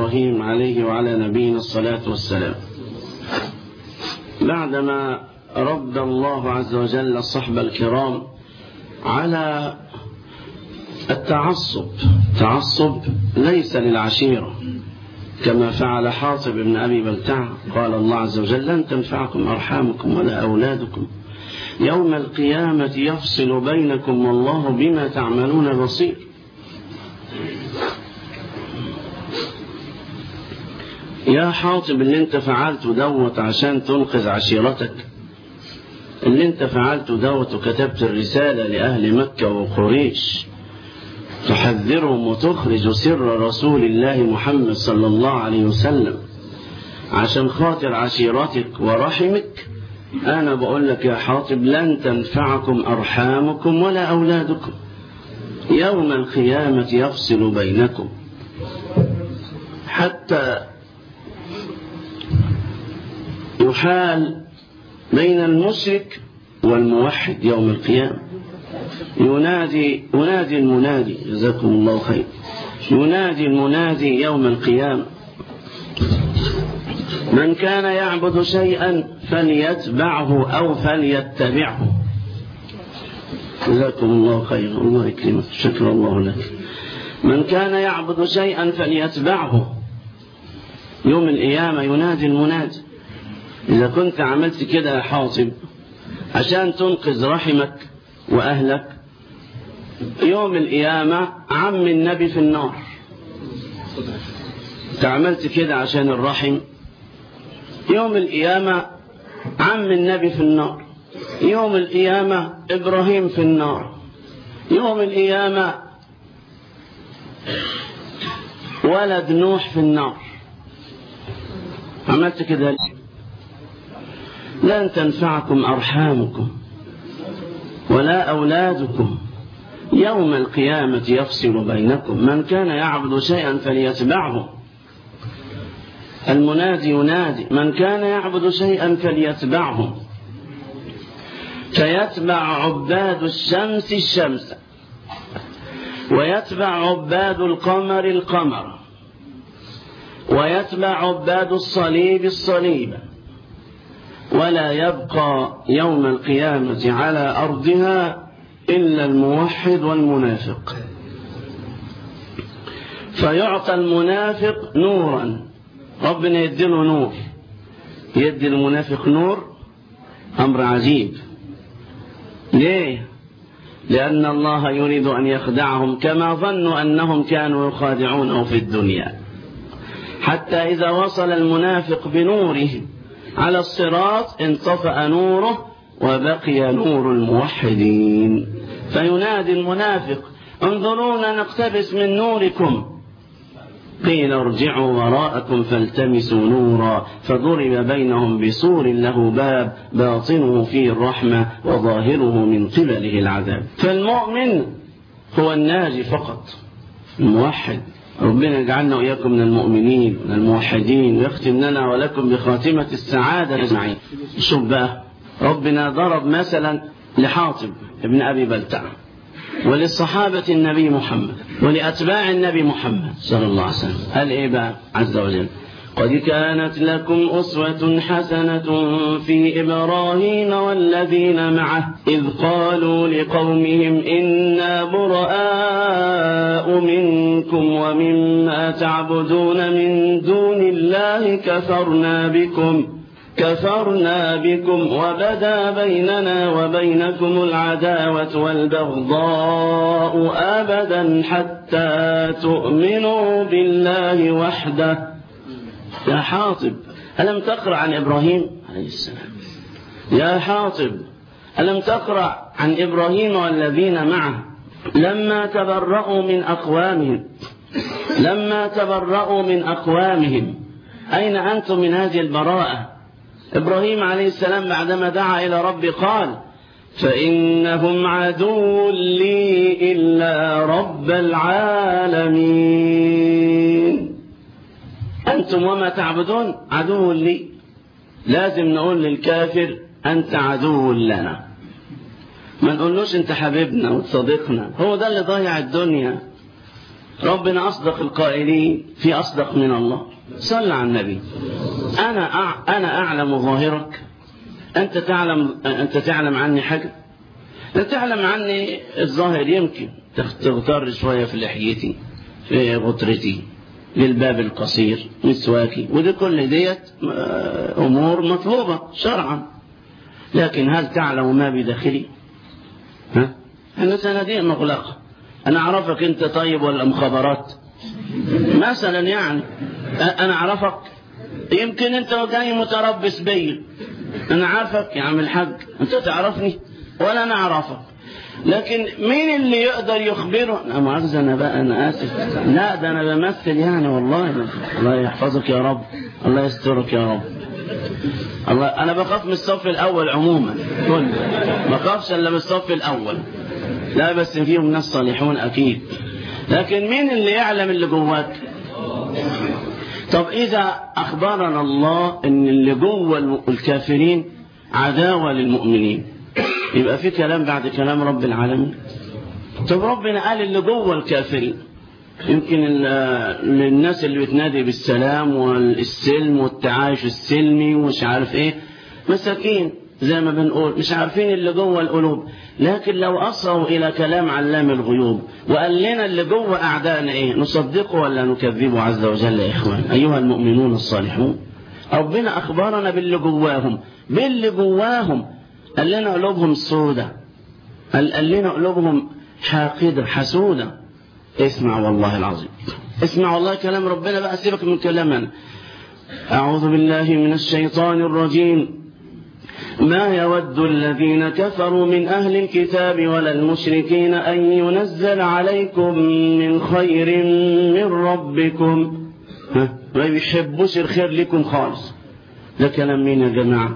إبراهيم عليه وعلى نبينا الصلاة والسلام بعدما رد الله عز وجل الصحب الكرام على التعصب تعصب ليس للعشيرة كما فعل حاطب بن أبي بلتع قال الله عز وجل لن تنفعكم أرحامكم ولا أولادكم يوم القيامة يفصل بينكم والله بما تعملون بصير يا حاطب اللي انت فعلته دوت عشان تنقذ عشيرتك اللي انت فعلته دوت وكتبت الرسالة لأهل مكة وقريش تحذرهم وتخرج سر رسول الله محمد صلى الله عليه وسلم عشان خاطر عشيرتك ورحمك أنا بقول لك يا حاطب لن تنفعكم أرحامكم ولا أولادكم يوم القيامة يفصل بينكم حتى يحال بين المشرك والموحد يوم القيامة ينادي ينادي المنادي جزاكم الله خير ينادي المنادي يوم القيامة من كان يعبد شيئا فليتبعه أو فليتبعه جزاكم الله خير الله يكرمك شكر الله لك من كان يعبد شيئا فليتبعه يوم القيامة ينادي المنادي إذا كنت عملت كده يا حاصب عشان تنقذ رحمك وأهلك يوم القيامة عم النبي في النار انت عملت كده عشان الرحم يوم القيامة عم النبي في النار يوم القيامة إبراهيم في النار يوم القيامة ولد نوح في النار عملت كده لن تنفعكم أرحامكم ولا أولادكم يوم القيامة يفصل بينكم من كان يعبد شيئا فليتبعه المنادي ينادي من كان يعبد شيئا فليتبعه فيتبع عباد الشمس الشمس ويتبع عباد القمر القمر ويتبع عباد الصليب الصليب ولا يبقى يوم القيامة على أرضها إلا الموحد والمنافق فيعطى المنافق نورا ربنا يديله نور يدي المنافق نور أمر عجيب ليه لأن الله يريد أن يخدعهم كما ظنوا أنهم كانوا يخادعونه في الدنيا حتى إذا وصل المنافق بنوره على الصراط انطفأ نوره وبقي نور الموحدين فينادي المنافق انظرونا نقتبس من نوركم قيل ارجعوا وراءكم فالتمسوا نورا فضرب بينهم بسور له باب باطنه فيه الرحمة وظاهره من قبله العذاب فالمؤمن هو الناجي فقط الموحد ربنا يجعلنا وإياكم من المؤمنين من الموحدين ويختم لنا ولكم بخاتمة السعادة أجمعين شوف بقى ربنا ضرب مثلا لحاطب ابن أبي بلتع وللصحابة النبي محمد ولأتباع النبي محمد صلى الله عليه وسلم قال إيه بقى عز وجل قد كانت لكم أسوة حسنة في إبراهيم والذين معه إذ قالوا لقومهم إنا براء منكم ومما تعبدون من دون الله كفرنا بكم كفرنا بكم وبدا بيننا وبينكم العداوة والبغضاء أبدا حتى تؤمنوا بالله وحده يا حاطب ألم تقرأ عن إبراهيم عليه السلام يا حاطب ألم تقرأ عن إبراهيم والذين معه لما تبرأوا من أقوامهم لما تبرأوا من أقوامهم أين أنتم من هذه البراءة إبراهيم عليه السلام بعدما دعا إلى رب قال فإنهم عدو لي إلا رب العالمين أنتم وما تعبدون عدو لي لازم نقول للكافر أنت عدو لنا ما نقولوش أنت حبيبنا وصديقنا هو ده اللي ضيع الدنيا ربنا أصدق القائلين في أصدق من الله صل على النبي أنا أع... أنا أعلم ظاهرك أنت تعلم أنت تعلم عني حاجة أنت تعلم عني الظاهر يمكن تغتر شوية في لحيتي في غطرتي للباب القصير مسواكي ودي كل ديت أمور مطلوبة شرعا لكن هل تعلم ما بداخلي ها احنا صناديق مغلقة أنا أعرفك أنت طيب ولا مخابرات مثلا يعني أنا أعرفك يمكن أنت جاي متربص بيا أنا عارفك يا عم الحاج أنت تعرفني ولا أنا أعرفك لكن مين اللي يقدر يخبره أنا مؤاخذة أنا بقى أنا آسف لا ده أنا بمثل يعني والله الله يحفظك يا رب الله يسترك يا رب الله أنا بخاف من الصف الأول عموما كل ما بخافش إلا من الصف الأول لا بس فيهم ناس صالحون أكيد لكن مين اللي يعلم اللي جواك طب إذا أخبرنا الله أن اللي جوه الكافرين عداوة للمؤمنين يبقى في كلام بعد كلام رب العالمين طب ربنا قال اللي جوه الكافرين يمكن للناس اللي بتنادي بالسلام والسلم والتعايش السلمي ومش عارف ايه مساكين زي ما بنقول مش عارفين اللي جوه القلوب لكن لو أصروا إلى كلام علام الغيوب وقال لنا اللي جوه أعدائنا إيه نصدقه ولا نكذبه عز وجل يا إخوان أيها المؤمنون الصالحون ربنا أخبرنا باللي جواهم باللي جواهم قال لنا قلوبهم سودة قال, قال لنا قلوبهم حاقدة حسودة اسمع والله العظيم اسمع والله كلام ربنا بقى سيبك من كلامنا أعوذ بالله من الشيطان الرجيم ما يود الذين كفروا من أهل الكتاب ولا المشركين أن ينزل عليكم من خير من ربكم ها ما بيحبوش الخير لكم خالص ده كلام مين يا جماعة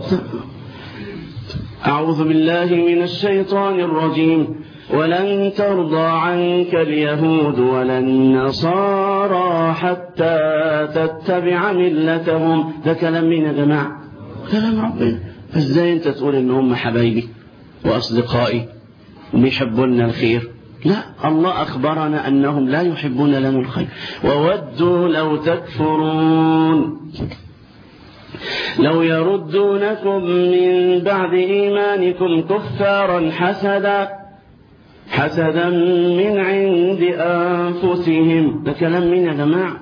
أعوذ بالله من الشيطان الرجيم ولن ترضى عنك اليهود ولا النصارى حتى تتبع ملتهم ده كلام مين يا جماعة كلام ربنا فازاي انت تقول ان هم حبايبي واصدقائي وبيحبون الخير لا الله اخبرنا انهم لا يحبون لنا الخير وودوا لو تكفرون لو يردونكم من بعد ايمانكم كفارا حسدا حسدا من عند انفسهم ده كلام مين يا جماعه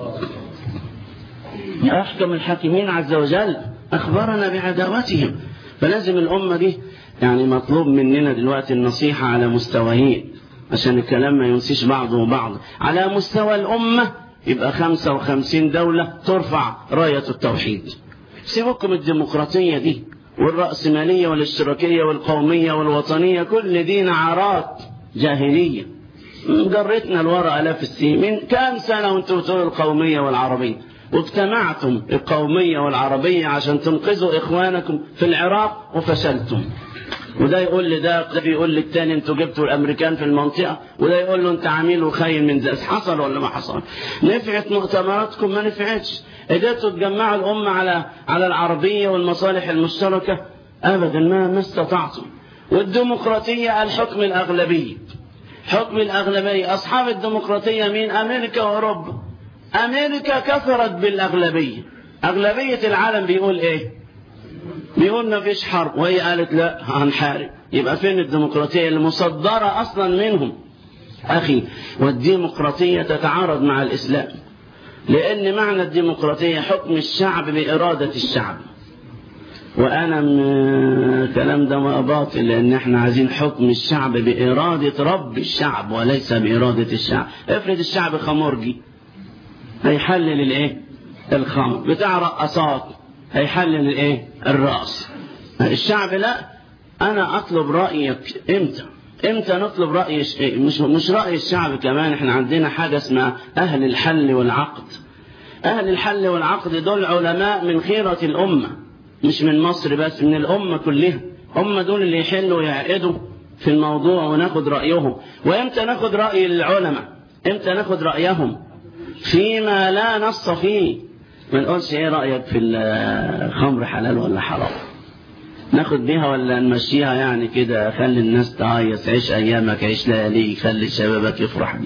يا احكم الحاكمين عز وجل أخبرنا بعداوتهم فلازم الأمة دي يعني مطلوب مننا دلوقتي النصيحة على مستويين عشان الكلام ما ينسيش بعضه وبعض على مستوى الأمة يبقى خمسة وخمسين دولة ترفع راية التوحيد سيبكم الديمقراطية دي والرأسمالية والاشتراكية والقومية والوطنية كل دي نعرات جاهلية جرتنا الورقة آلاف السنين من كام سنة وانتم بتقولوا القومية والعربية واجتمعتم القومية والعربية عشان تنقذوا إخوانكم في العراق وفشلتم وده يقول لي ده ده بيقول للتاني انتوا جبتوا الامريكان في المنطقه وده يقول له انت عميل وخاين من ذات حصل ولا ما حصل نفعت مؤتمراتكم ما نفعتش قدرتوا تجمعوا الامه على على العربيه والمصالح المشتركه ابدا ما ما استطعتم والديمقراطيه الحكم الاغلبيه حكم الاغلبيه اصحاب الديمقراطيه مين امريكا واوروبا أمريكا كفرت بالأغلبية أغلبية العالم بيقول إيه بيقول ما فيش حرب وهي قالت لا هنحارب يبقى فين الديمقراطية اللي مصدرة أصلا منهم أخي والديمقراطية تتعارض مع الإسلام لأن معنى الديمقراطية حكم الشعب بإرادة الشعب وأنا الكلام ده ما باطل لأن احنا عايزين حكم الشعب بإرادة رب الشعب وليس بإرادة الشعب افرض الشعب خمرجي هيحلل الايه الخمر بتاع رقصات هيحلل الايه الرأس الشعب لا انا اطلب رأيك امتى امتى نطلب رأي مش مش رأي الشعب كمان احنا عندنا حاجة اسمها اهل الحل والعقد اهل الحل والعقد دول علماء من خيرة الامة مش من مصر بس من الامة كلها هم دول اللي يحلوا ويعقدوا في الموضوع وناخد رأيهم وامتى ناخد رأي العلماء امتى ناخد رأيهم فيما لا نص فيه ما نقولش ايه رأيك في الخمر حلال ولا حرام ناخد بيها ولا نمشيها يعني كده خلي الناس تعيط عيش ايامك عيش لياليك خلي شبابك يفرح بيك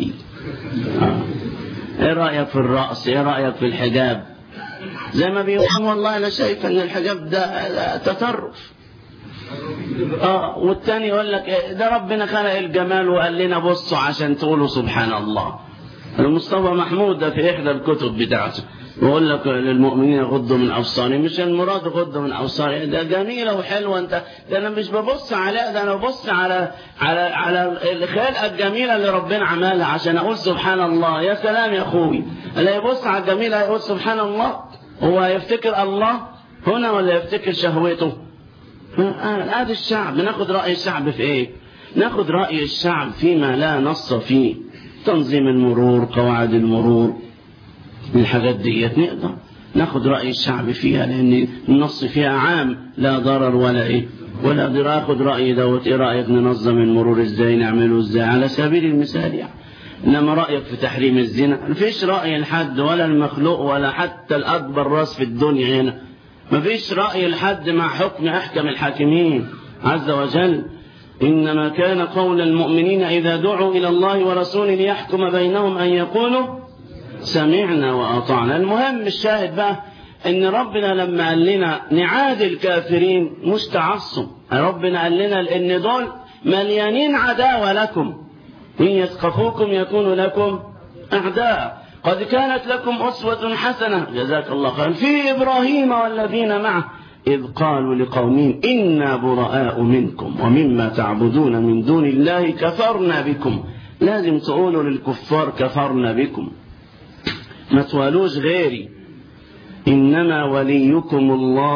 آه. ايه رأيك في الرأس ايه رأيك في الحجاب زي ما بيقول والله انا شايف ان الحجاب ده, ده تطرف اه والتاني يقول لك إيه ده ربنا خلق الجمال وقال لنا بصوا عشان تقولوا سبحان الله المصطفى محمود ده في احدى الكتب بتاعته بيقول لك للمؤمنين يغضوا من ابصارهم مش المراد غضوا من ابصارهم ده جميله وحلوه انت ده انا مش ببص عليها ده انا ببص على على على الخلقه الجميله اللي ربنا عملها عشان اقول سبحان الله يا سلام يا اخوي اللي يبص على الجميله يقول سبحان الله هو يفتكر الله هنا ولا يفتكر شهوته هذا الشعب ناخد رأي الشعب في ايه ناخد رأي الشعب فيما لا نص فيه تنظيم المرور قواعد المرور الحاجات ديت نقدر ناخد رأي الشعب فيها لأن النص فيها عام لا ضرر ولا إيه ولا ضرر أخد رأي دوت إيه رأيك ننظم المرور إزاي نعمله إزاي على سبيل المثال يعني إنما رأيك في تحريم الزنا مفيش رأي لحد ولا المخلوق ولا حتى الأكبر راس في الدنيا هنا مفيش رأي لحد مع حكم أحكم الحاكمين عز وجل إنما كان قول المؤمنين إذا دعوا إلى الله ورسوله ليحكم بينهم أن يقولوا سمعنا وأطعنا المهم الشاهد بقى إن ربنا لما قال لنا نعاد الكافرين مش تعصب ربنا قال لنا إن دول مليانين عداوة لكم إن يثقفوكم يكونوا لكم أعداء قد كانت لكم أسوة حسنة جزاك الله خيرا في إبراهيم والذين معه إذ قالوا لقومهم إنا براء منكم ومما تعبدون من دون الله كفرنا بكم لازم تقولوا للكفار كفرنا بكم ما توالوش غيري إنما وليكم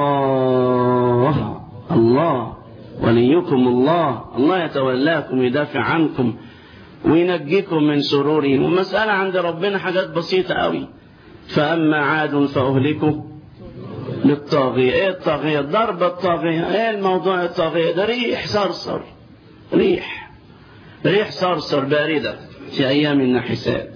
الله الله وليكم الله الله يتولاكم يدافع عنكم وينجيكم من شرورهم ومسألة عند ربنا حاجات بسيطة قوي فأما عاد فأهلكوا للطاغية ايه الطاغية ضرب الطاغية ايه الموضوع الطاغية ده ريح صرصر ريح ريح صرصر باردة في أيام النحسات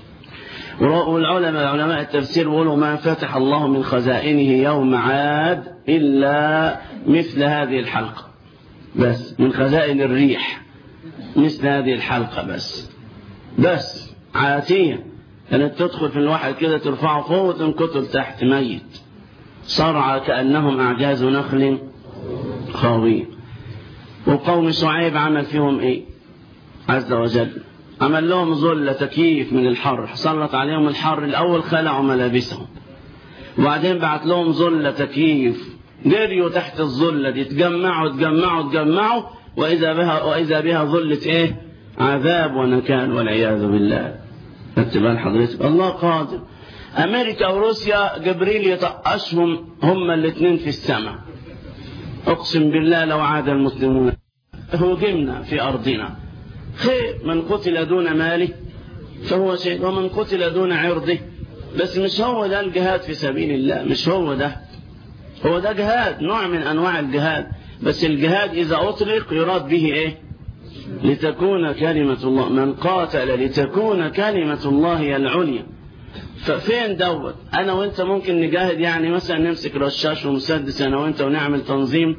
والعلماء علماء التفسير يقولوا ما فتح الله من خزائنه يوم عاد إلا مثل هذه الحلقة بس من خزائن الريح مثل هذه الحلقة بس بس عاتية كانت تدخل في الواحد كده ترفعه فوق وتنكته لتحت ميت صرعى كأنهم أعجاز نخل خاوية وقوم شعيب عمل فيهم إيه عز وجل عمل لهم ظل تكييف من الحر سلط عليهم الحر الأول خلعوا ملابسهم وبعدين بعت لهم ظل تكييف جريوا تحت الظلة دي تجمعوا تجمعوا تجمعوا وإذا بها وإذا بها ظلة إيه عذاب ونكال والعياذ بالله خدت بال حضرتك الله قادر أمريكا وروسيا جبريل يطقشهم هما الاثنين في السماء أقسم بالله لو عاد المسلمون هجمنا في أرضنا خير من قتل دون ماله فهو شيء ومن قتل دون عرضه بس مش هو ده الجهاد في سبيل الله مش هو ده هو ده جهاد نوع من أنواع الجهاد بس الجهاد إذا أطلق يراد به إيه لتكون كلمة الله من قاتل لتكون كلمة الله هي العليا ففين دوت أنا وأنت ممكن نجاهد يعني مثلا نمسك رشاش ومسدس أنا وأنت ونعمل تنظيم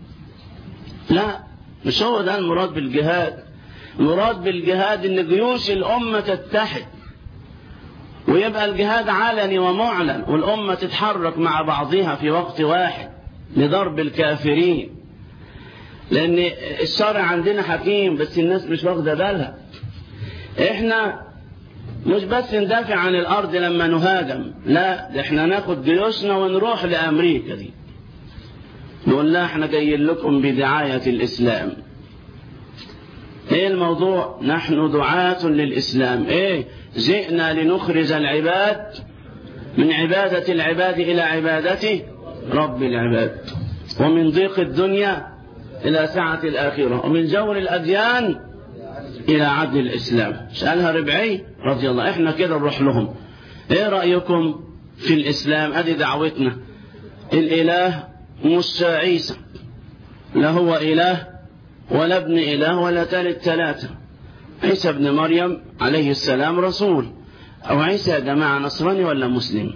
لا مش هو ده المراد بالجهاد المراد بالجهاد ان جيوش الأمة تتحد ويبقى الجهاد علني ومعلن والأمة تتحرك مع بعضها في وقت واحد لضرب الكافرين لأن الشرع عندنا حكيم بس الناس مش واخدة بالها احنا مش بس ندافع عن الأرض لما نهاجم لا ده احنا ناخد جيوشنا ونروح لأمريكا دي نقول لها احنا جايين لكم بدعاية الإسلام ايه الموضوع نحن دعاة للإسلام ايه جئنا لنخرج العباد من عبادة العباد إلى عبادة رب العباد ومن ضيق الدنيا إلى سعة الآخرة ومن جور الأديان إلى عدل الإسلام سألها ربعي رضي الله إحنا كده نروح لهم إيه رأيكم في الإسلام أدي دعوتنا الإله مش عيسى لا هو إله ولا ابن إله ولا ثالث ثلاثة عيسى ابن مريم عليه السلام رسول أو عيسى يا جماعة نصراني ولا مسلم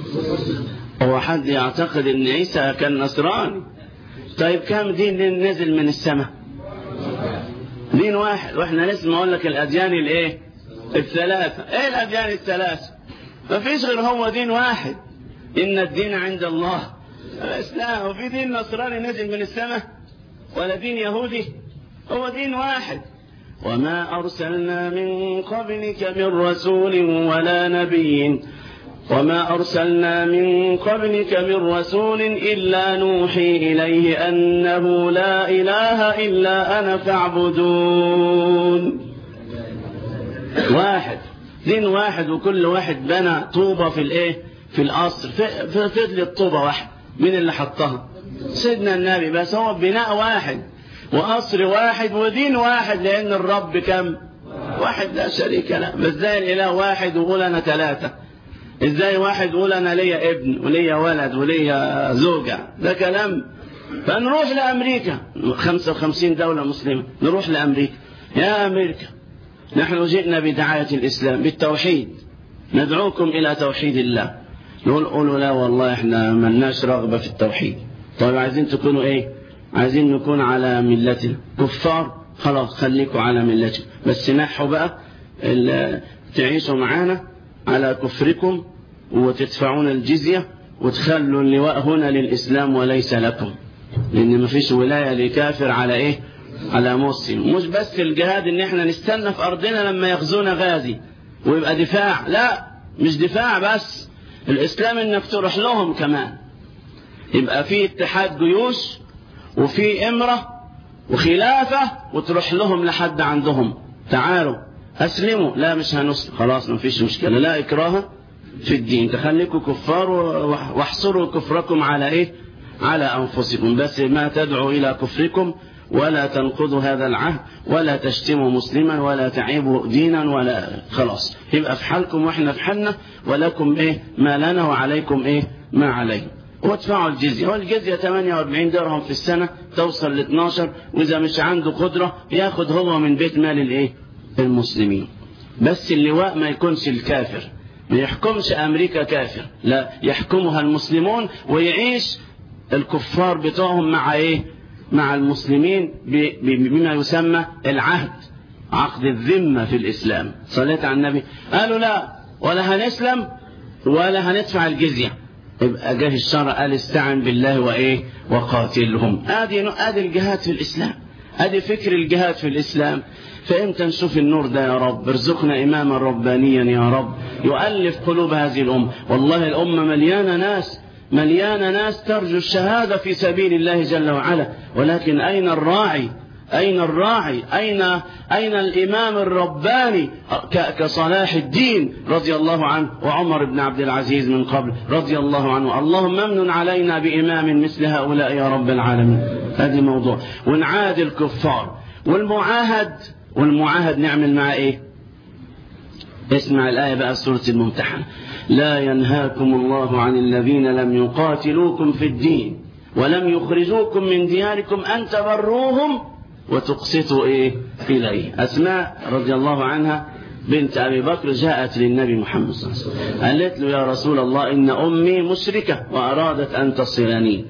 هو حد يعتقد ان عيسى كان نصراني طيب كم دين نزل من السماء دين واحد واحنا لسه ما اقول لك الاديان الايه الثلاثة ايه الاديان الثلاثة ما فيش غير هو دين واحد ان الدين عند الله الاسلام وفي دين نصراني نزل من السماء ولا دين يهودي هو دين واحد وما أرسلنا من قبلك من رسول ولا نبي وما أرسلنا من قبلك من رسول إلا نوحي إليه أنه لا إله إلا أنا فاعبدون واحد دين واحد وكل واحد بنى طوبة في الايه في القصر فضل الطوبة واحد مين اللي حطها سيدنا النبي بس هو بناء واحد وقصر واحد ودين واحد لأن الرب كم واحد لا شريك له بس ازاي الإله واحد ويقول أنا ثلاثة ازاي واحد يقول أنا ليا ابن وليا ولد وليا زوجة ده كلام فنروح لأمريكا 55 دولة مسلمة نروح لأمريكا يا أمريكا نحن جئنا بدعاية الإسلام بالتوحيد ندعوكم إلى توحيد الله نقول قولوا لا والله احنا ملناش رغبة في التوحيد طيب عايزين تكونوا ايه عايزين نكون على ملتنا كفار خلاص خليكم على ملتنا بس نحوا بقى تعيشوا معانا على كفركم وتدفعون الجزية وتخلوا اللواء هنا للإسلام وليس لكم لأن ما فيش ولاية لكافر على إيه على مسلم مش بس الجهاد ان احنا نستنى في ارضنا لما يغزونا غازي ويبقى دفاع لا مش دفاع بس الاسلام انك تروح لهم كمان يبقى في اتحاد جيوش وفي امرة وخلافة وتروح لهم لحد عندهم تعالوا اسلموا لا مش هنسلم خلاص ما فيش مشكلة لا اكراه في الدين تخليكم كفار واحصروا كفركم على ايه على انفسكم بس ما تدعو الى كفركم ولا تنقضوا هذا العهد ولا تشتموا مسلما ولا تعيبوا دينا ولا خلاص يبقى في حالكم واحنا في حالنا ولكم ايه ما لنا وعليكم ايه ما علينا وادفعوا الجزية والجزية 48 درهم في السنة توصل ل 12 وإذا مش عنده قدرة ياخد هو من بيت مال الايه المسلمين بس اللواء ما يكونش الكافر ما يحكمش أمريكا كافر لا يحكمها المسلمون ويعيش الكفار بتوعهم مع ايه مع المسلمين بما يسمى العهد عقد الذمة في الإسلام صليت على النبي قالوا لا ولا هنسلم ولا هندفع الجزية يبقى جه الشرع قال استعن بالله وإيه وقاتلهم ادي ادي الجهاد في الإسلام ادي فكر الجهاد في الإسلام فإمتى نشوف النور ده يا رب ارزقنا إماما ربانيا يا رب يؤلف قلوب هذه الأمة والله الأمة مليانة ناس مليانة ناس ترجو الشهادة في سبيل الله جل وعلا ولكن أين الراعي أين الراعي أين, أين الإمام الرباني كصلاح الدين رضي الله عنه وعمر بن عبد العزيز من قبل رضي الله عنه اللهم امن علينا بإمام مثل هؤلاء يا رب العالمين هذه موضوع ونعاد الكفار والمعاهد والمعاهد نعمل معه ايه اسمع الآية بقى سورة الممتحنة لا ينهاكم الله عن الذين لم يقاتلوكم في الدين ولم يخرجوكم من دياركم أن تبروهم وتقسطوا إيه إليه أسماء رضي الله عنها بنت أبي بكر جاءت للنبي محمد صلى الله عليه وسلم قالت له يا رسول الله إن أمي مشركة وأرادت أن تصلني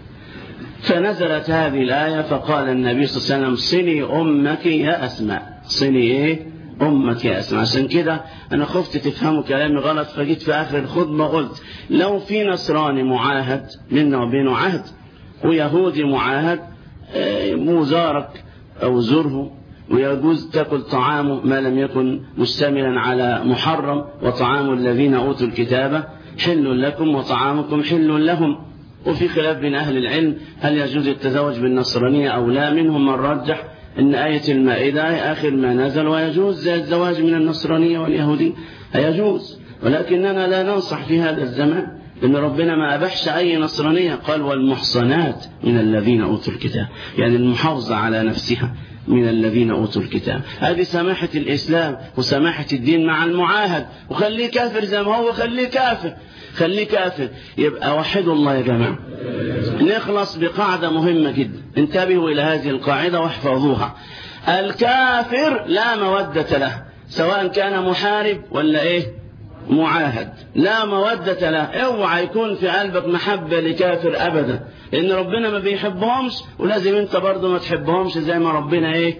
فنزلت هذه الآية فقال النبي صلى الله عليه وسلم صلي أمك يا أسماء صلي إيه أمك يا أسماء عشان كده أنا خفت تفهموا كلامي غلط فجيت في آخر الخطبة قلت لو في نصراني معاهد منا وبينه عهد ويهودي معاهد مو زارك أو زره ويجوز تأكل طعامه ما لم يكن مشتملا على محرم وطعام الذين أوتوا الكتاب حل لكم وطعامكم حل لهم وفي خلاف بين أهل العلم هل يجوز التزوج بالنصرانية أو لا منهم من رجح أن آية المائدة آخر ما نزل ويجوز الزواج من النصرانية واليهودي يجوز ولكننا لا ننصح في هذا الزمان لأن ربنا ما أبحش أي نصرانية قال والمحصنات من الذين أوتوا الكتاب يعني المحافظة على نفسها من الذين أوتوا الكتاب هذه سماحة الإسلام وسماحة الدين مع المعاهد وخليه كافر زي ما هو خليه كافر خليه كافر يبقى وحدوا الله يا جماعة نخلص بقاعدة مهمة جدا انتبهوا إلى هذه القاعدة واحفظوها الكافر لا مودة له سواء كان محارب ولا إيه معاهد لا مودة له اوعى يكون في قلبك محبة لكافر أبدا لأن ربنا ما بيحبهمش ولازم انت برضه ما تحبهمش زي ما ربنا إيه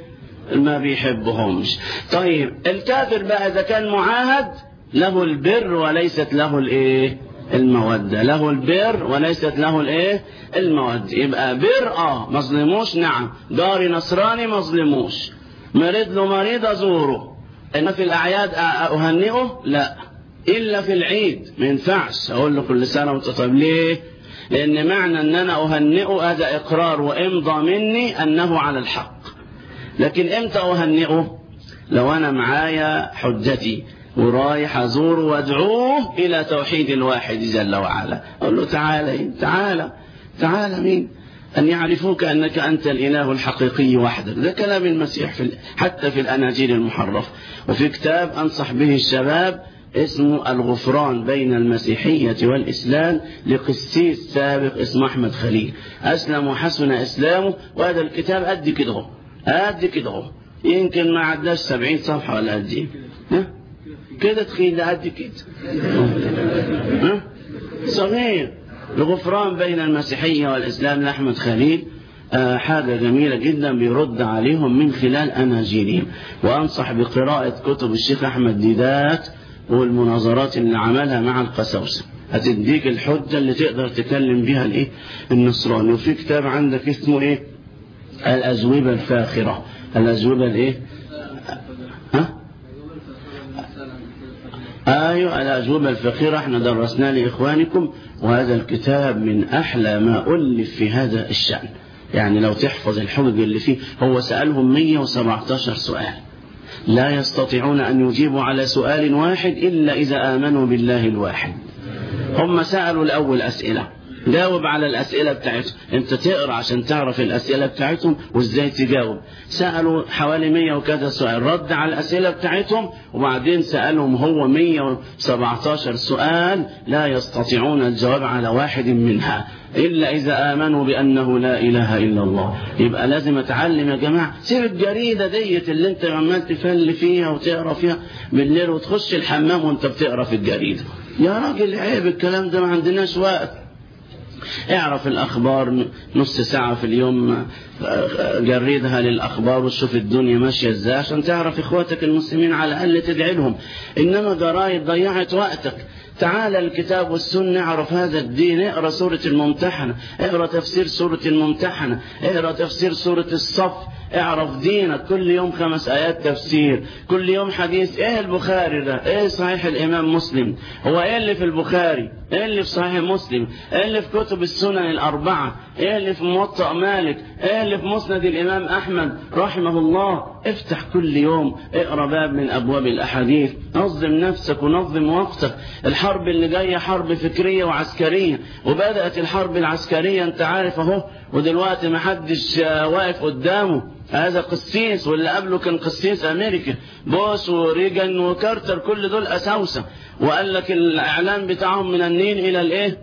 ما بيحبهمش طيب الكافر بقى إذا كان معاهد له البر وليست له الايه المودة له البر وليست له الايه المودة يبقى بر اه مظلموش نعم جاري نصراني مظلموش مريض له مريض ازوره ان في الاعياد اهنئه لا الا في العيد ما ينفعش اقول له كل سنه وانت طيب ليه لان معنى ان انا اهنئه هذا اقرار وامضى مني انه على الحق لكن امتى اهنئه لو انا معايا حجتي ورايح ازوره وادعوه الى توحيد الواحد جل وعلا اقول له تعالى تعالى تعالى مين أن يعرفوك أنك أنت الإله الحقيقي وحدك ده كلام المسيح في حتى في الأناجيل المحرفة وفي كتاب أنصح به الشباب اسمه الغفران بين المسيحية والإسلام لقسيس سابق اسمه أحمد خليل أسلم وحسن إسلامه وهذا الكتاب قد كده قد كده يمكن ما عداش سبعين صفحة ولا قد إيه كده تخيل قد كده ها صغير الغفران بين المسيحية والإسلام لأحمد خليل آه حاجة جميلة جدا بيرد عليهم من خلال أناجيلهم وأنصح بقراءة كتب الشيخ أحمد ديدات والمناظرات اللي عملها مع القساوسة هتديك الحجة اللي تقدر تكلم بها الايه النصراني وفي كتاب عندك اسمه ايه الأجوبة الفاخرة الأجوبة الايه ها أيوة الأجوبة الفقيرة احنا درسناه لإخوانكم وهذا الكتاب من أحلى ما ألف في هذا الشأن يعني لو تحفظ الحجج اللي فيه هو سألهم 117 سؤال لا يستطيعون أن يجيبوا على سؤال واحد إلا إذا آمنوا بالله الواحد هم سألوا الأول أسئلة جاوب على الأسئلة بتاعتهم انت تقرأ عشان تعرف الأسئلة بتاعتهم وازاي تجاوب سألوا حوالي مية وكذا سؤال رد على الأسئلة بتاعتهم وبعدين سألهم هو مية وسبعتاشر سؤال لا يستطيعون الجواب على واحد منها إلا إذا آمنوا بأنه لا إله إلا الله يبقى لازم أتعلم يا جماعة سيب الجريدة ديت اللي انت عمال تفل فيها وتقرأ فيها بالليل وتخش الحمام وانت بتقرأ في الجريدة يا راجل عيب الكلام ده ما عندناش وقت اعرف الأخبار نص ساعة في اليوم جردها للأخبار وشوف الدنيا ماشية ازاي عشان تعرف إخواتك المسلمين على الأقل تدعي لهم إنما جرايد ضيعت وقتك تعال الكتاب والسنة اعرف هذا الدين اقرأ سورة الممتحنة اقرأ تفسير سورة الممتحنة اقرأ تفسير سورة الصف اعرف دينك كل يوم خمس آيات تفسير كل يوم حديث ايه البخاري ده ايه صحيح الإمام مسلم هو ايه اللي في البخاري ايه اللي في صحيح مسلم ايه اللي في كتب السنن الأربعة ايه اللي في موطأ مالك ايه اللي في مسند الإمام أحمد رحمه الله افتح كل يوم اقرأ باب من أبواب الأحاديث نظم نفسك ونظم وقتك الحرب اللي جاية حرب فكرية وعسكرية وبدأت الحرب العسكرية انت عارف اهو ودلوقتي ما حدش واقف قدامه هذا قسيس واللي قبله كان قسيس امريكا بوش وريجن وكارتر كل دول اساوسه وقال لك الاعلان بتاعهم من النيل الى الايه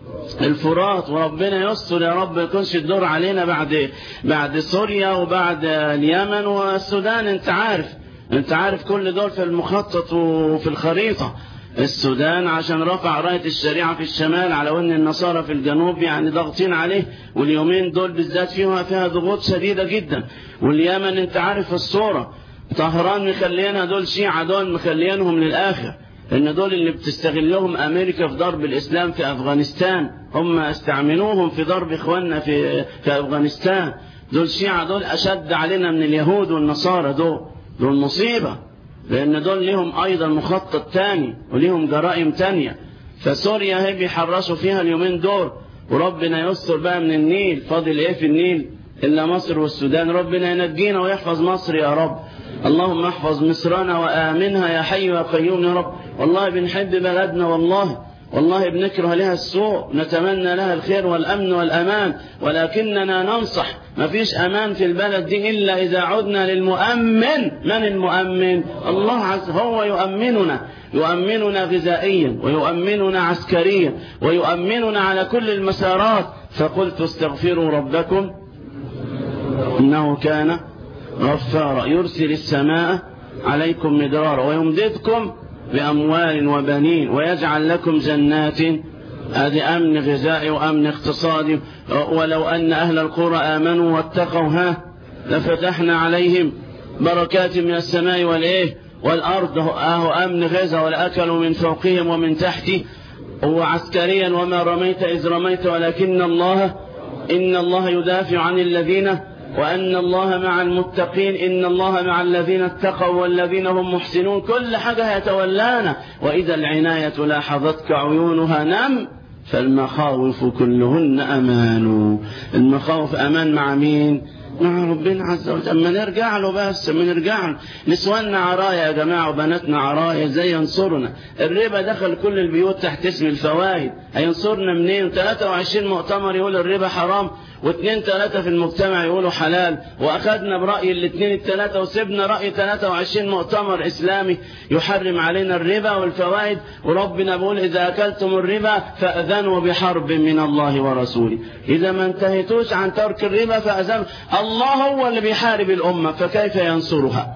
الفرات وربنا يستر يا رب يكونش الدور علينا بعد بعد سوريا وبعد اليمن والسودان انت عارف انت عارف كل دول في المخطط وفي الخريطه السودان عشان رفع راية الشريعة في الشمال على ان النصارى في الجنوب يعني ضاغطين عليه واليومين دول بالذات فيها فيها ضغوط شديدة جدا واليمن انت عارف الصورة طهران مخلينها دول شيعة دول مخلينهم للآخر ان دول اللي بتستغلهم امريكا في ضرب الاسلام في افغانستان هم استعملوهم في ضرب اخواننا في في افغانستان دول شيعة دول اشد علينا من اليهود والنصارى دول دول مصيبة لأن دول لهم أيضا مخطط تاني وليهم جرائم تانية فسوريا هي بيحرشوا فيها اليومين دول وربنا يستر بقى من النيل فاضل ايه في النيل إلا مصر والسودان ربنا ينجينا ويحفظ مصر يا رب اللهم احفظ مصرنا وآمنها يا حي يا قيوم يا رب والله بنحب بلدنا والله والله بنكره لها السوء نتمنى لها الخير والأمن والأمان ولكننا ننصح ما فيش أمان في البلد دي إلا إذا عدنا للمؤمن من المؤمن الله عز هو يؤمننا يؤمننا غذائيا ويؤمننا عسكريا ويؤمننا على كل المسارات فقلت استغفروا ربكم إنه كان غفارا يرسل السماء عليكم مدرارا ويمددكم بأموال وبنين ويجعل لكم جنات هذه أمن غذائي وأمن اقتصادي ولو أن أهل القرى آمنوا واتقوا ها لفتحنا عليهم بركات من السماء والإيه والأرض أهو أمن غزة والأكل من فوقهم ومن تحته هو عسكريا وما رميت إذ رميت ولكن الله إن الله يدافع عن الذين وأن الله مع المتقين إن الله مع الذين اتقوا والذين هم محسنون كل حاجة يتولانا وإذا العناية لاحظتك عيونها نم فالمخاوف كلهن أمان المخاوف أمان مع مين مع ربنا عز وجل اما نرجع له بس اما نرجع له نسواننا عرايا يا جماعه وبناتنا عرايا ازاي ينصرنا الربا دخل كل البيوت تحت اسم الفوائد هينصرنا منين 23 مؤتمر يقول الربا حرام واثنين ثلاثة في المجتمع يقولوا حلال وأخذنا برأي الاثنين الثلاثة وسبنا رأي 23 مؤتمر إسلامي يحرم علينا الربا والفوائد وربنا بيقول إذا أكلتم الربا فأذنوا بحرب من الله ورسوله إذا ما انتهيتوش عن ترك الربا فأذنوا الله هو اللي بيحارب الأمة فكيف ينصرها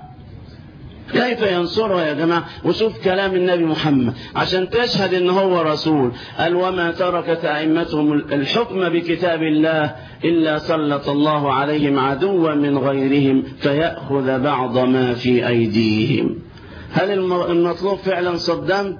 كيف ينصرها يا جماعة وشوف كلام النبي محمد عشان تشهد ان هو رسول قال وما تركت أئمتهم الحكم بكتاب الله إلا سلط الله عليهم عدوا من غيرهم فيأخذ بعض ما في أيديهم هل المطلوب فعلا صدام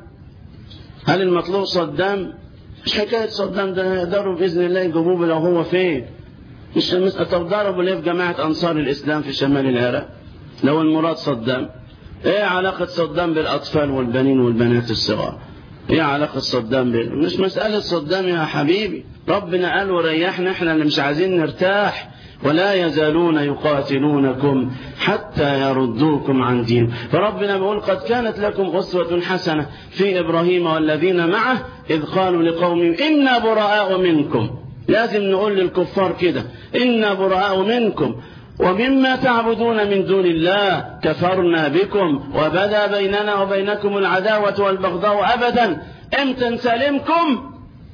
هل المطلوب صدام مش حكاية صدام ده يقدروا بإذن الله يجيبوه لو هو فين مش طب ضربوا ليه في جماعة أنصار الإسلام في شمال العراق لو المراد صدام ايه علاقة صدام بالأطفال والبنين والبنات الصغار ايه علاقة صدام بال... مش مسألة صدام يا حبيبي ربنا قال وريحنا احنا اللي مش عايزين نرتاح ولا يزالون يقاتلونكم حتى يردوكم عن دين فربنا بيقول قد كانت لكم أسوة حسنة في إبراهيم والذين معه إذ قالوا لقومهم إنا براء منكم لازم نقول للكفار كده إنا براء منكم ومما تعبدون من دون الله كفرنا بكم وبدا بيننا وبينكم العداوة والبغضاء أبدا امتى نسلمكم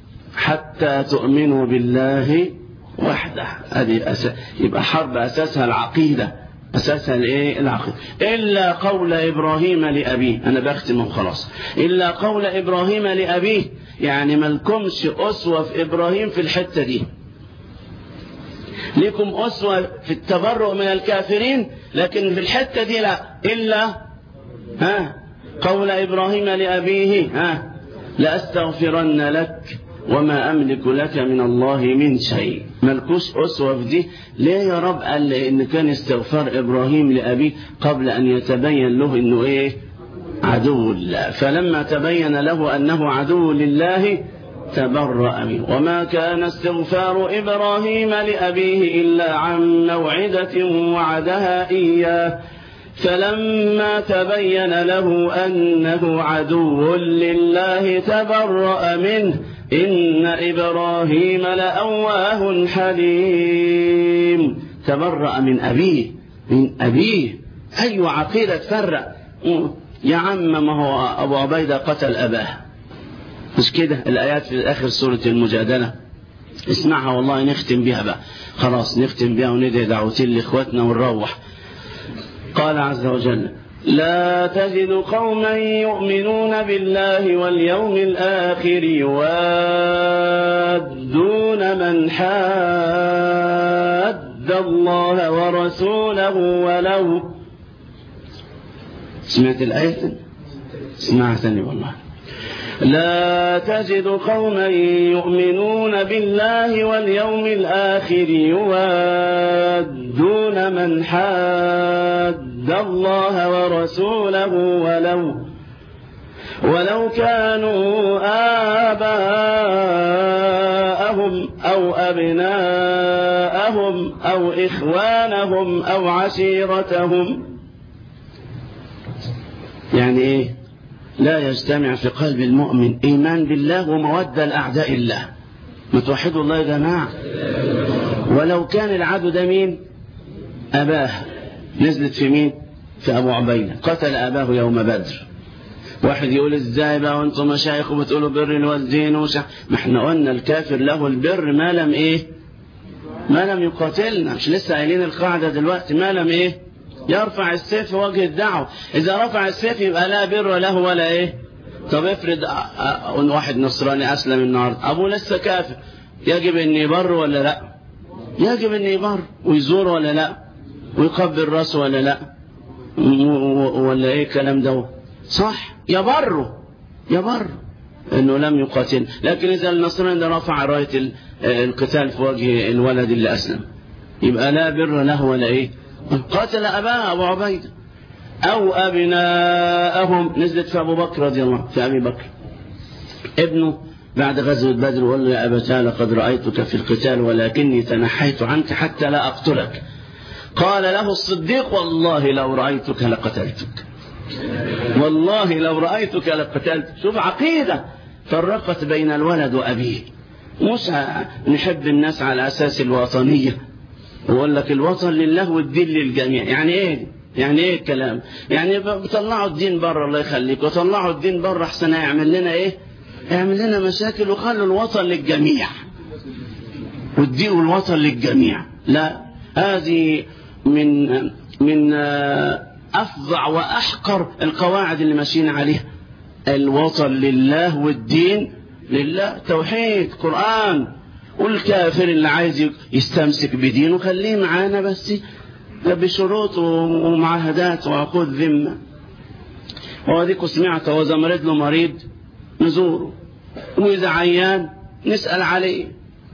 حتى تؤمنوا بالله وحده هذه أساس يبقى حرب أساسها العقيدة أساسها الإيه العقيدة إلا قول إبراهيم لأبيه أنا بختم وخلاص إلا قول إبراهيم لأبيه يعني ملكمش أسوة في إبراهيم في الحتة دي لكم أسوة في التبرؤ من الكافرين لكن في الحتة دي لا إلا ها قول إبراهيم لأبيه ها لأستغفرن لك وما أملك لك من الله من شيء ملكوش أسوة في دي ليه يا رب قال لأن كان استغفار إبراهيم لأبيه قبل أن يتبين له أنه إيه عدو الله فلما تبين له أنه عدو لله تبرأ منه وما كان استغفار إبراهيم لأبيه إلا عن موعدة وعدها إياه فلما تبين له أنه عدو لله تبرأ منه إن إبراهيم لأواه حليم تبرأ من أبيه من أبيه أي عقيدة تفرق يا عم ما هو أبو عبيدة قتل أباه مش كده الآيات في آخر سورة المجادلة اسمعها والله نختم بها بقى خلاص نختم بها وندعي دعوتين لإخواتنا ونروح قال عز وجل لا تجد قوما يؤمنون بالله واليوم الآخر يوادون من حاد الله ورسوله ولو سمعت الآية سمعتني والله لا تجد قوما يؤمنون بالله واليوم الآخر يوادون من حاد الله ورسوله ولو ولو كانوا آباءهم أو أبناءهم أو إخوانهم أو عشيرتهم يعني إيه لا يجتمع في قلب المؤمن إيمان بالله ومودة لأعداء الله ما توحدوا الله يا جماعة ولو كان العدو ده مين أباه نزلت في مين في أبو عبيدة قتل أباه يوم بدر واحد يقول ازاي بقى وانتم مشايخ وبتقولوا بر الوالدين وش ما احنا قلنا الكافر له البر ما لم ايه ما لم يقاتلنا مش لسه قايلين القاعده دلوقتي ما لم ايه يرفع السيف في وجه الدعوة إذا رفع السيف يبقى لا بر له ولا إيه طب افرض واحد نصراني أسلم النهاردة أبوه لسه كافر يجب أن يبر ولا لا يجب أن يبر ويزور ولا لا ويقبل راسه ولا لا ولا ايه الكلام ده صح يبره يبر انه لم يقاتل لكن اذا النصراني ده رفع رايه القتال في وجه الولد اللي اسلم يبقى لا بر له ولا ايه قاتل اباه ابو عبيده او ابناءهم نزلت في ابو بكر رضي الله في ابي بكر ابنه بعد غزوة بدر وقال له يا أبتاه لقد رأيتك في القتال ولكني تنحيت عنك حتى لا أقتلك قال له الصديق والله لو رأيتك لقتلتك والله لو رأيتك لقتلتك شوف عقيدة فرقت بين الولد وأبيه مش نحب الناس على أساس الوطنية ويقول لك الوطن لله والدين للجميع يعني ايه يعني ايه الكلام يعني بيطلعوا الدين بره الله يخليك وطلعوا الدين بره احسن يعمل لنا ايه يعمل لنا مشاكل وخلوا الوطن للجميع والدين الوطن للجميع لا هذه من من افظع واحقر القواعد اللي ماشيين عليها الوطن لله والدين لله توحيد قران والكافر اللي عايز يستمسك بدينه خليه معانا بس بشروط ومعاهدات وعقود ذمه واديكوا سمعت هو زمرد له مريض نزوره واذا عيان نسال عليه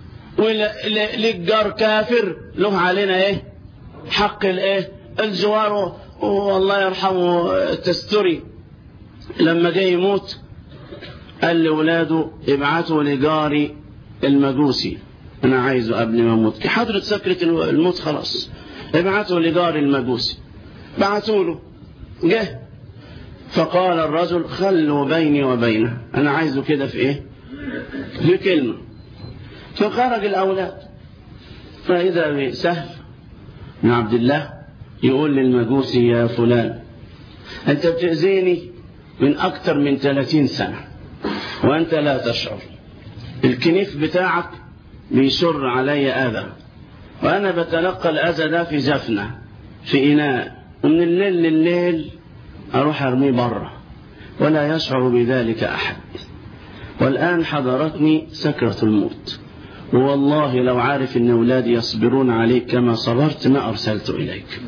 وللجار كافر له علينا ايه حق الايه الجوار والله يرحمه تستري لما جاي يموت قال لاولاده ابعتوا لجاري المجوسي انا عايزه قبل ما اموت حضرة سكرة الموت خلاص ابعتوا لجاري المجوسي بعتوا له جه فقال الرجل خلوا بيني وبينه انا عايزه كده في ايه في كلمة فخرج الاولاد فاذا بسهل بن عبد الله يقول للمجوسي يا فلان انت بتأذيني من اكتر من 30 سنة وانت لا تشعر الكنيف بتاعك بيشر علي اذى وانا بتلقى الاذى ده في جفنة في اناء ومن الليل لليل اروح ارميه بره ولا يشعر بذلك احد والان حضرتني سكرة الموت والله لو عارف ان اولادي يصبرون عليك كما صبرت ما ارسلت اليك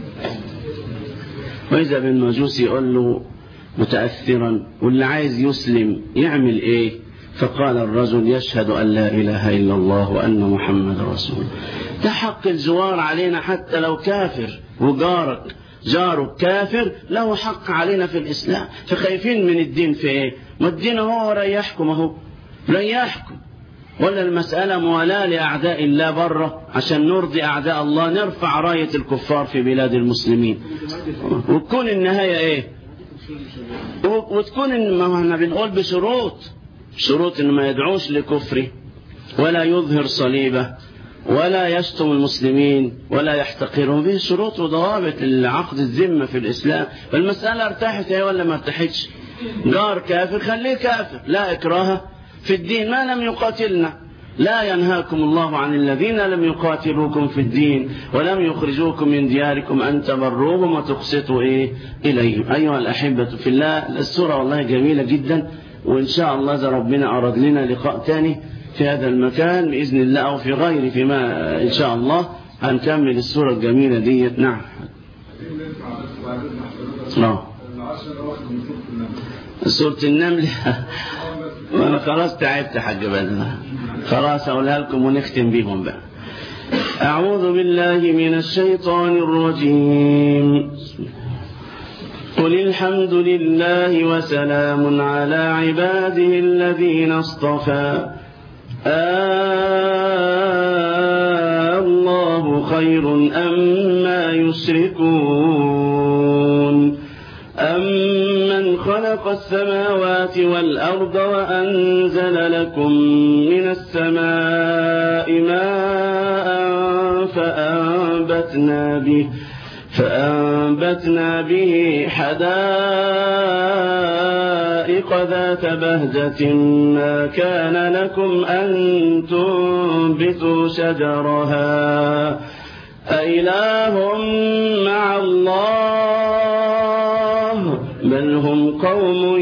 واذا بالمجوس يقول له متاثرا واللي عايز يسلم يعمل ايه فقال الرجل يشهد ان لا اله الا الله وان محمد رسول ده حق الجوار علينا حتى لو كافر وجارك جارك كافر له حق علينا في الاسلام فخايفين من الدين في ايه ما الدين هو ريحكم اهو ريحكم ولا المسألة موالاة لأعداء الله بره عشان نرضي أعداء الله نرفع راية الكفار في بلاد المسلمين وتكون النهاية إيه وتكون إن ما احنا بنقول بشروط شروط إن ما يدعوش لكفره ولا يظهر صليبه ولا يشتم المسلمين ولا يحتقرهم به شروط وضوابط لعقد الذمة في الإسلام فالمسألة ارتاحت ايه ولا ما ارتاحتش جار كافر خليه كافر لا إكراه في الدين ما لم يقاتلنا لا ينهاكم الله عن الذين لم يقاتلوكم في الدين ولم يخرجوكم من دياركم أن تبروهم وتقسطوا إيه إليهم أيها الأحبة في الله السورة والله جميلة جدا وإن شاء الله إذا ربنا أراد لنا لقاء تاني في هذا المكان بإذن الله أو في غيره فيما إن شاء الله هنكمل السورة الجميلة ديت نعم آه. سورة النمل وانا خلاص تعبت حاج بدر خلاص اقولها لكم ونختم بيهم بقى اعوذ بالله من الشيطان الرجيم قل الحمد لله وسلام على عباده الذين اصطفى آه الله خير أما يشركون أمن خلق السماوات والأرض وأنزل لكم من السماء ماء فأنبتنا به فأنبتنا به حدائق ذات بهجة ما كان لكم أن تنبتوا شجرها أإله مع الله بل هم قوم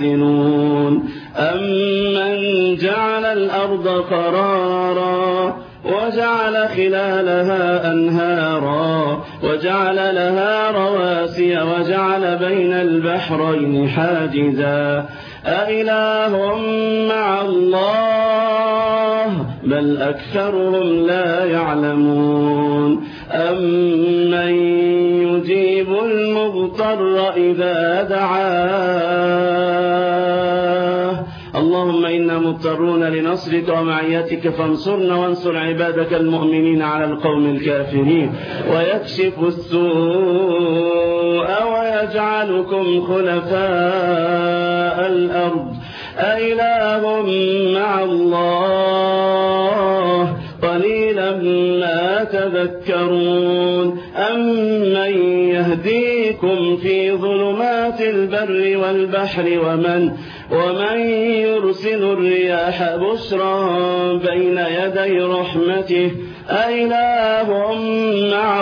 يعدلون أمن جعل الأرض قرارا وجعل خلالها أنهارا وجعل لها رواسي وجعل بين البحرين حاجزا أإله مع الله بل أكثرهم لا يعلمون أمن يجيب المضطر إذا دعاه اللهم إنا مضطرون لنصرك ومعيتك فانصرنا وانصر عبادك المؤمنين على القوم الكافرين ويكشف السوء ويجعلكم خلفاء الأرض أإله مع الله قليلا ما تذكرون أمن يهديكم في ظلمات البر والبحر ومن ومن يرسل الرياح بشرا بين يدي رحمته أإله مع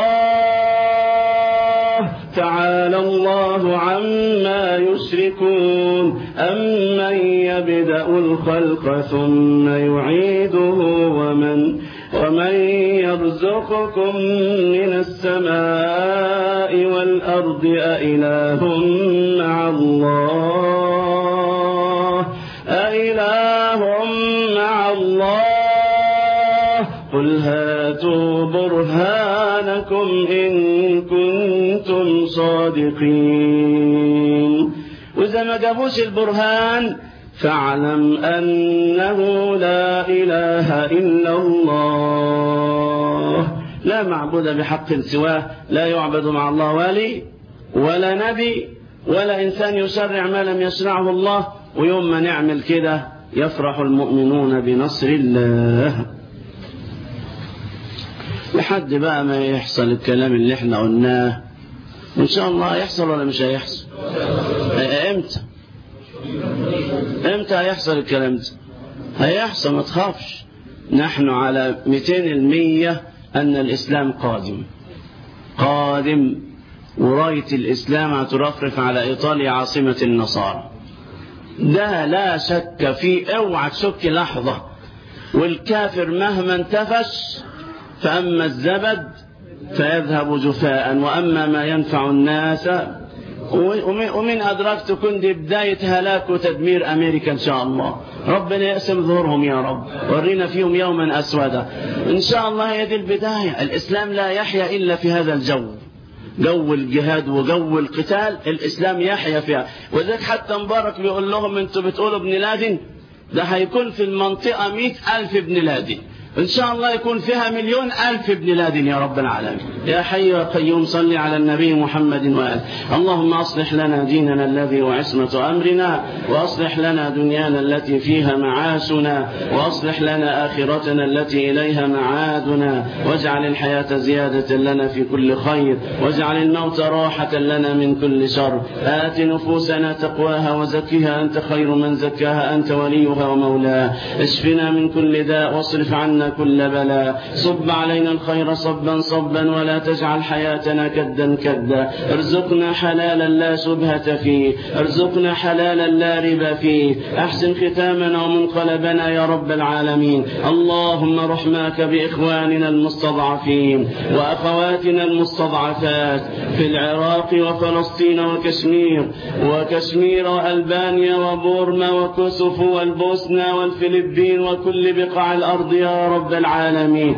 الله تعالى الله عما يشركون أمن يبدأ الخلق ثم يعيده ومن ومن يرزقكم من السماء والأرض أإله مع الله أإله مع الله قل هاتوا برهانكم إن كنتم صادقين وإذا ما جابوش البرهان فاعلم أنه لا إله إلا الله لا معبود بحق سواه لا يعبد مع الله والي ولا نبي ولا إنسان يشرع ما لم يشرعه الله ويوم ما نعمل كده يفرح المؤمنون بنصر الله لحد بقى ما يحصل الكلام اللي احنا قلناه وإن شاء الله هيحصل ولا مش هيحصل امتى امتى هيحصل الكلام ده هيحصل ما تخافش نحن على 200 المية أن الإسلام قادم قادم وراية الإسلام هترفرف على إيطاليا عاصمة النصارى ده لا شك فيه اوعى تشك لحظة والكافر مهما انتفش فأما الزبد فيذهب جفاء وأما ما ينفع الناس ومن أدركت تكون دي بداية هلاك وتدمير أمريكا إن شاء الله ربنا يقسم ظهورهم يا رب ورينا فيهم يوما أسودا إن شاء الله هي دي البداية الإسلام لا يحيا إلا في هذا الجو جو الجهاد وجو القتال الإسلام يحيا فيها وذلك حتى مبارك بيقول لهم أنتوا بتقولوا ابن لادن ده هيكون في المنطقة مئة ألف ابن لادن إن شاء الله يكون فيها مليون ألف ابن لادن يا رب العالمين يا حي يا قيوم صل على النبي محمد وآله اللهم أصلح لنا ديننا الذي وعصمة أمرنا وأصلح لنا دنيانا التي فيها معاشنا وأصلح لنا آخرتنا التي إليها معادنا واجعل الحياة زيادة لنا في كل خير واجعل الموت راحة لنا من كل شر آت نفوسنا تقواها وزكها أنت خير من زكاها أنت وليها ومولاها اشفنا من كل داء واصرف عنا كل بلاء صب علينا الخير صبا صبا ولا تجعل حياتنا كدا كدا ارزقنا حلالا لا شبهة فيه ارزقنا حلالا لا ربا فيه احسن ختامنا ومنقلبنا يا رب العالمين اللهم رحماك بإخواننا المستضعفين وأخواتنا المستضعفات في العراق وفلسطين وكشمير وكشمير وألبانيا وبورما وكسوف والبوسنة والفلبين وكل بقاع الأرض يا رب العالمين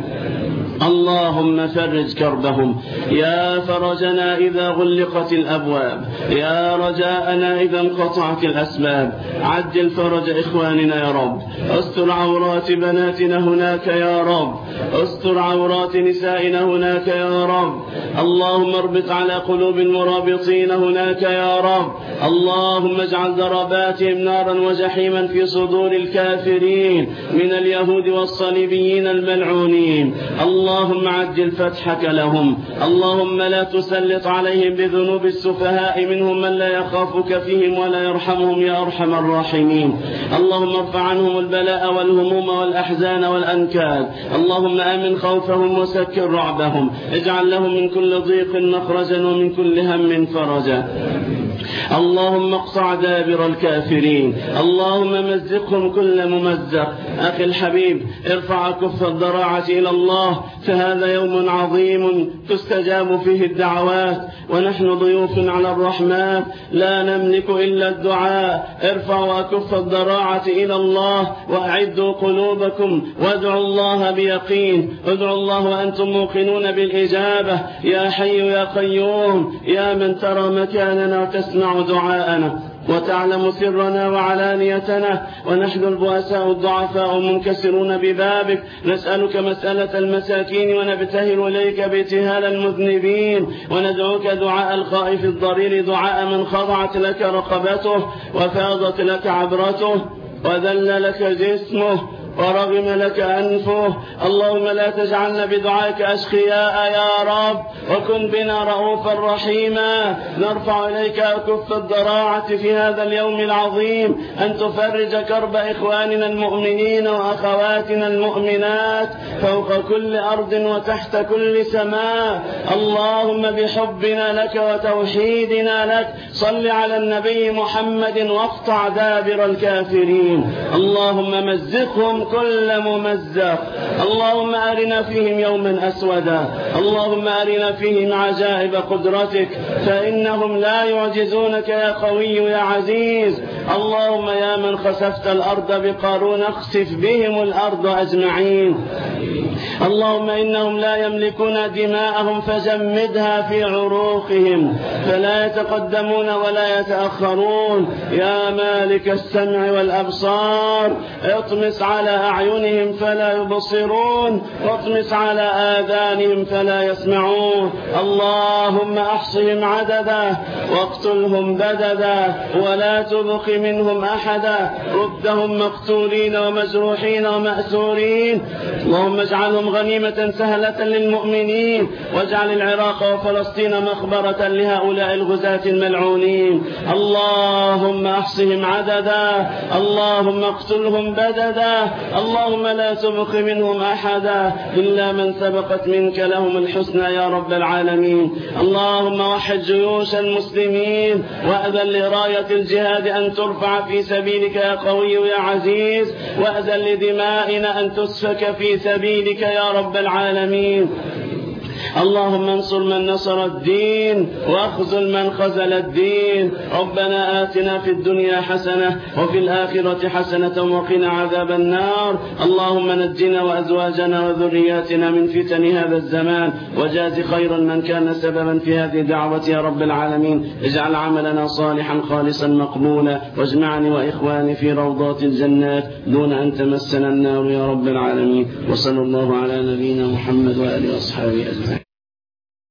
اللهم فرج كربهم يا فرجنا إذا غلقت الأبواب يا رجاءنا إذا انقطعت الأسباب عجل فرج إخواننا يا رب استر عورات بناتنا هناك يا رب استر عورات نسائنا هناك يا رب اللهم اربط على قلوب المرابطين هناك يا رب اللهم اجعل ضرباتهم نارا وجحيما في صدور الكافرين من اليهود والصليبيين الملعونين اللهم عجل فتحك لهم اللهم لا تسلط عليهم بذنوب السفهاء منهم من لا يخافك فيهم ولا يرحمهم يا أرحم الراحمين اللهم ارفع عنهم البلاء والهموم والأحزان والأنكاد اللهم آمن خوفهم وسكر رعبهم اجعل لهم من كل ضيق مخرجا ومن كل هم فرجا اللهم اقطع دابر الكافرين اللهم مزقهم كل ممزق أخي الحبيب ارفع كف الضراعة إلى الله فهذا يوم عظيم تستجاب فيه الدعوات ونحن ضيوف على الرحمن لا نملك إلا الدعاء ارفعوا أكف الضراعة إلى الله وأعدوا قلوبكم وادعوا الله بيقين ادعوا الله وأنتم موقنون بالإجابة يا حي يا قيوم يا من ترى مكاننا وتسمع دعاءنا وتعلم سرنا وعلانيتنا ونحن البؤساء الضعفاء منكسرون ببابك نسألك مسألة المساكين ونبتهل إليك ابتهال المذنبين وندعوك دعاء الخائف الضرير دعاء من خضعت لك رقبته وفاضت لك عبرته وذل لك جسمه ورغم لك أنفه اللهم لا تجعلنا بدعائك أشقياء يا رب وكن بنا رؤوفا رحيما نرفع إليك كف الضراعة في هذا اليوم العظيم أن تفرج كرب إخواننا المؤمنين وأخواتنا المؤمنات فوق كل أرض وتحت كل سماء اللهم بحبنا لك وتوحيدنا لك صل على النبي محمد واقطع دابر الكافرين اللهم مزقهم كل ممزق اللهم أرنا فيهم يوما أسودا اللهم أرنا فيهم عجائب قدرتك فإنهم لا يعجزونك يا قوي يا عزيز اللهم يا من خسفت الأرض بقارون اخسف بهم الأرض أجمعين اللهم إنهم لا يملكون دماءهم فجمدها في عروقهم فلا يتقدمون ولا يتأخرون يا مالك السمع والأبصار اطمس على أعينهم فلا يبصرون واطمس على آذانهم فلا يسمعون اللهم أحصهم عددا واقتلهم بددا ولا تبق منهم أحدا ردهم مقتولين ومجروحين ومأسورين اللهم اجعلهم غنيمة سهلة للمؤمنين واجعل العراق وفلسطين مخبرة لهؤلاء الغزاة الملعونين اللهم احصهم عددا اللهم اقتلهم بددا اللهم لا تبق منهم أحدا إلا من سبقت منك لهم الحسنى يا رب العالمين اللهم وحد جيوش المسلمين وأذن لراية الجهاد أن ترفع في سبيلك يا قوي يا عزيز وأذن لدمائنا أن تسفك في سبيلك يا رب العالمين اللهم انصر من نصر الدين واخذل من خزل الدين ربنا آتنا في الدنيا حسنة وفي الآخرة حسنة وقنا عذاب النار اللهم نجنا وأزواجنا وذرياتنا من فتن هذا الزمان وجاز خيرا من كان سببا في هذه الدعوة يا رب العالمين اجعل عملنا صالحا خالصا مقبولا واجمعني وإخواني في روضات الجنات دون أن تمسنا النار يا رب العالمين وصلى الله على نبينا محمد وآله وأصحابه أجمعين